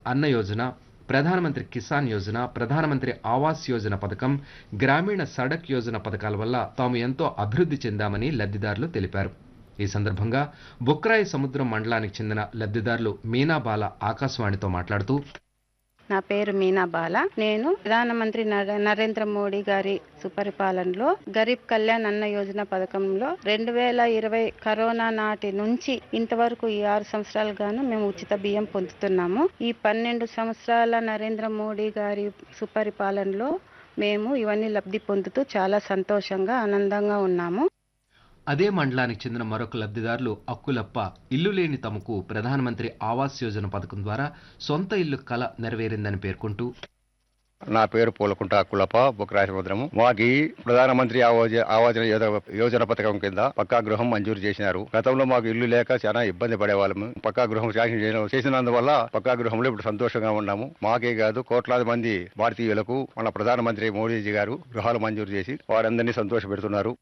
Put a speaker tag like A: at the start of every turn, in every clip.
A: అన్న యోజన ప్రధానమంత్రి కిసాన్ యోజన ప్రధానమంత్రి ఆవాస్ యోజన పథకం గ్రామీణ సడక్ యోజన పథకాల వల్ల తాము ఎంతో అభివృద్ధి చెందామని లబ్ధిదారులు తెలిపారు ఈ సందర్భంగా బుక్రాయి సముద్రం మండలానికి చెందిన లబ్ధిదారులు మీనాబాల ఆకాశవాణితో మాట్లాడుతూ
B: నా పేరు మీనా బాల నేను ప్రధానమంత్రి నర- నరేంద్ర మోడీ గారి సుపరిపాలనలో గరీబ్ కళ్యాణ్ అన్న యోజన పథకంలో రెండు వేల ఇరవై కరోనా నాటి నుంచి ఇంతవరకు ఈ ఆరు సంవత్సరాలు గాను మేము ఉచిత బియ్యం పొందుతున్నాము ఈ పన్నెండు సంవత్సరాల నరేంద్ర మోడీ గారి సుపరిపాలనలో మేము ఇవన్నీ లబ్ధి పొందుతూ చాలా సంతోషంగా ఆనందంగా ఉన్నాము
A: అదే మండలానికి చెందిన మరొక లబ్ధిదారులు అక్కులప్ప ఇల్లు లేని తమకు ప్రధానమంత్రి ఆవాస్ యోజన పథకం ద్వారా సొంత ఇల్లు కల నెరవేరిందని పేర్కొంటూ
C: నా పేరు పూలకుంట అక్కులప్ప బుక్రాయ సముద్రము మాకి ప్రధానమంత్రి ఆవాజ ఆవాజ యోజన- యోజన పథకం కింద పక్కా గృహం మంజూరు చేసినారు గతంలో మాకు ఇల్లు లేక చాలా ఇబ్బంది పడేవాళ్ళము పక్కా గృహం శాంక్షన్ చేయడం- చేసినందువల్ల పక్కా గృహంలో ఇప్పుడు సంతోషంగా ఉన్నాము మాకే కాదు కోట్లాది మంది భారతీయులకు మన ప్రధానమంత్రి మోడీజీ గారు గృహాలు మంజూరు చేసి వారందరినీ సంతోషపెడుతున్నారు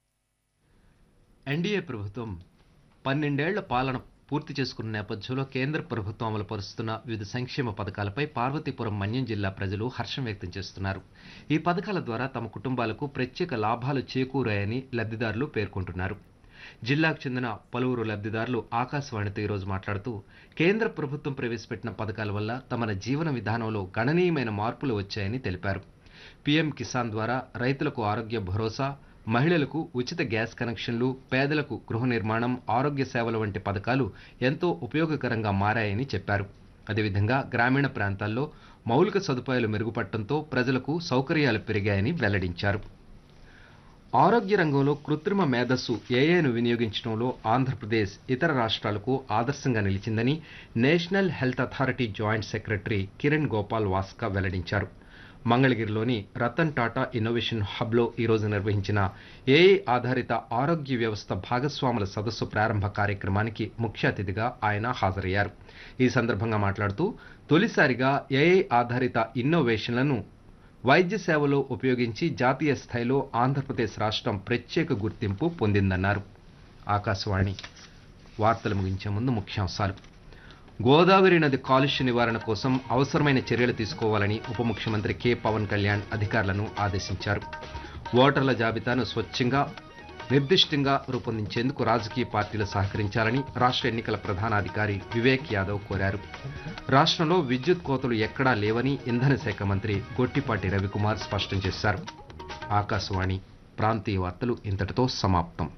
A: ఎన్డీఏ ప్రభుత్వం పన్నెండేళ్ల పాలన పూర్తి చేసుకున్న నేపథ్యంలో కేంద్ర ప్రభుత్వం అమలు పరుస్తున్న వివిధ సంక్షేమ పథకాలపై పార్వతీపురం మన్యం జిల్లా ప్రజలు హర్షం వ్యక్తం చేస్తున్నారు ఈ పథకాల ద్వారా తమ కుటుంబాలకు ప్రత్యేక లాభాలు చేకూరాయని లబ్ధిదారులు పేర్కొంటున్నారు జిల్లాకు చెందిన పలువురు లబ్ధిదారులు ఆకాశవాణితో ఈరోజు మాట్లాడుతూ కేంద్ర ప్రభుత్వం ప్రవేశపెట్టిన పథకాల వల్ల తమ జీవన విధానంలో గణనీయమైన మార్పులు వచ్చాయని తెలిపారు పీఎం కిసాన్ ద్వారా రైతులకు ఆరోగ్య భరోసా మహిళలకు ఉచిత గ్యాస్ కనెక్షన్లు పేదలకు గృహ నిర్మాణం ఆరోగ్య సేవల వంటి పథకాలు ఎంతో ఉపయోగకరంగా మారాయని చెప్పారు అదేవిధంగా గ్రామీణ ప్రాంతాల్లో మౌలిక సదుపాయాలు మెరుగుపడటంతో ప్రజలకు సౌకర్యాలు పెరిగాయని వెల్లడించారు ఆరోగ్య రంగంలో కృత్రిమ మేధస్సు ఏఐను వినియోగించడంలో ఆంధ్రప్రదేశ్ ఇతర రాష్ట్రాలకు ఆదర్శంగా నిలిచిందని national health authority joint secretary Kiran Gopal Vaska వెల్లడించారు మంగళగిరిలోని రతన్ టాటా ఇన్నోవేషన్ హబ్లో ఈరోజు నిర్వహించిన ఏఐ ఆధారిత ఆరోగ్య వ్యవస్థ భాగస్వాముల సదస్సు ప్రారంభ కార్యక్రమానికి ముఖ్య అతిథిగా ఆయన హాజరయ్యారు ఈ సందర్భంగా మాట్లాడుతూ తొలిసారిగా ఏఐ ఆధారిత ఇన్నోవేషన్లను వైద్య సేవలో ఉపయోగించి జాతీయ స్థాయిలో ఆంధ్రప్రదేశ్ రాష్ట్రం ప్రత్యేక గుర్తింపు పొందిందన్నారు ఆకాశవాణి వార్తలు ముగించే ముందు ముఖ్యాంశాలు గోదావరి నది కాలుష్య నివారణ కోసం అవసరమైన చర్యలు తీసుకోవాలని ఉప ముఖ్యమంత్రి కె పవన్ కళ్యాణ్ అధికారులను ఆదేశించారు ఓటర్ల జాబితాను స్వచ్ఛంగా నిర్దిష్టంగా రూపొందించేందుకు రాజకీయ పార్టీలు సహకరించాలని రాష్ట్ర ఎన్నికల ప్రధానాధికారి వివేక్ యాదవ్ కోరారు రాష్ట్రంలో విద్యుత్ కోతలు ఎక్కడా లేవని ఇంధన శాఖ మంత్రి గొట్టిపాటి రవికుమార్ స్పష్టం చేశారు ఆకాశవాణి ప్రాంతీయ వార్తలు ఇంతటితో సమాప్తం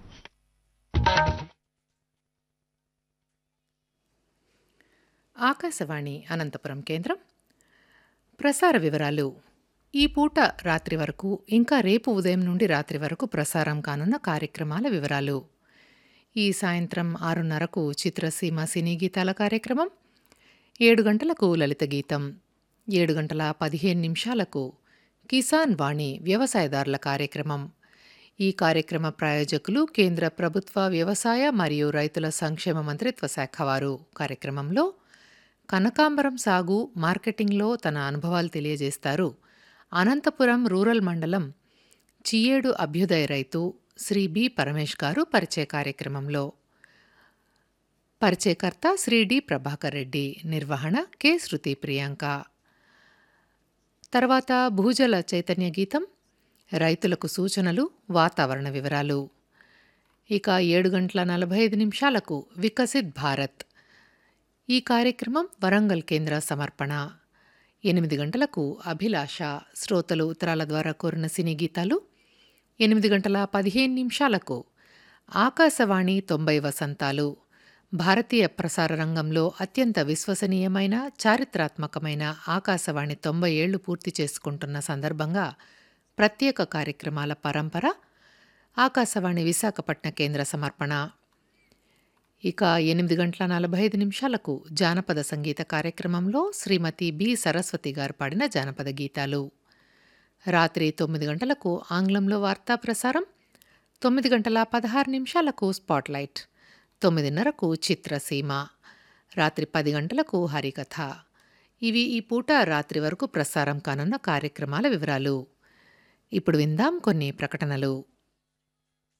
D: ఆకాశవాణి అనంతపురం కేంద్రం ప్రసార వివరాలు ఈ పూట రాత్రి వరకు ఇంకా రేపు ఉదయం నుండి రాత్రి వరకు ప్రసారం కానున్న కార్యక్రమాల వివరాలు ఈ సాయంత్రం ఆరున్నరకు చిత్రసీమ సినీ గీతాల కార్యక్రమం ఏడు గంటలకు లలిత గీతం ఏడు గంటల పదిహేను నిమిషాలకు కిసాన్ వాణి వ్యవసాయదారుల కార్యక్రమం ఈ కార్యక్రమ ప్రాయోజకులు కేంద్ర ప్రభుత్వ వ్యవసాయ మరియు రైతుల సంక్షేమ మంత్రిత్వ శాఖ వారు కార్యక్రమంలో కనకాంబరం సాగు మార్కెటింగ్లో తన అనుభవాలు తెలియజేస్తారు అనంతపురం రూరల్ మండలం చియేడు అభ్యుదయ రైతు శ్రీ బి పరమేష్ గారు పరిచయ కార్యక్రమంలో పరిచయకర్త శ్రీ డి ప్రభాకర్ రెడ్డి నిర్వహణ కె శృతి ప్రియాంక తర్వాత భూజల చైతన్య గీతం రైతులకు సూచనలు వాతావరణ వివరాలు ఇక ఏడు గంటల నలభై ఐదు నిమిషాలకు వికసిత్ భారత్ ఈ కార్యక్రమం వరంగల్ కేంద్ర సమర్పణ ఎనిమిది గంటలకు అభిలాష శ్రోతలు ఉత్తరాల ద్వారా కోరిన సినీ గీతాలు ఎనిమిది గంటల పదిహేను నిమిషాలకు ఆకాశవాణి తొంభై వసంతాలు భారతీయ ప్రసార రంగంలో అత్యంత విశ్వసనీయమైన చారిత్రాత్మకమైన ఆకాశవాణి తొంభై ఏళ్లు పూర్తి చేసుకుంటున్న సందర్భంగా ప్రత్యేక కార్యక్రమాల పరంపర ఆకాశవాణి విశాఖపట్న కేంద్ర సమర్పణ ఇక ఎనిమిది గంటల నలభై ఐదు నిమిషాలకు జానపద సంగీత కార్యక్రమంలో శ్రీమతి బి సరస్వతి గారు పాడిన జానపద గీతాలు రాత్రి తొమ్మిది గంటలకు ఆంగ్లంలో వార్తా ప్రసారం తొమ్మిది గంటల పదహారు నిమిషాలకు స్పాట్లైట్ తొమ్మిదిన్నరకు చిత్రసీమ రాత్రి పది గంటలకు హరికథ ఇవి ఈ పూట రాత్రి వరకు ప్రసారం కానున్న కార్యక్రమాల వివరాలు ఇప్పుడు విందాం కొన్ని ప్రకటనలు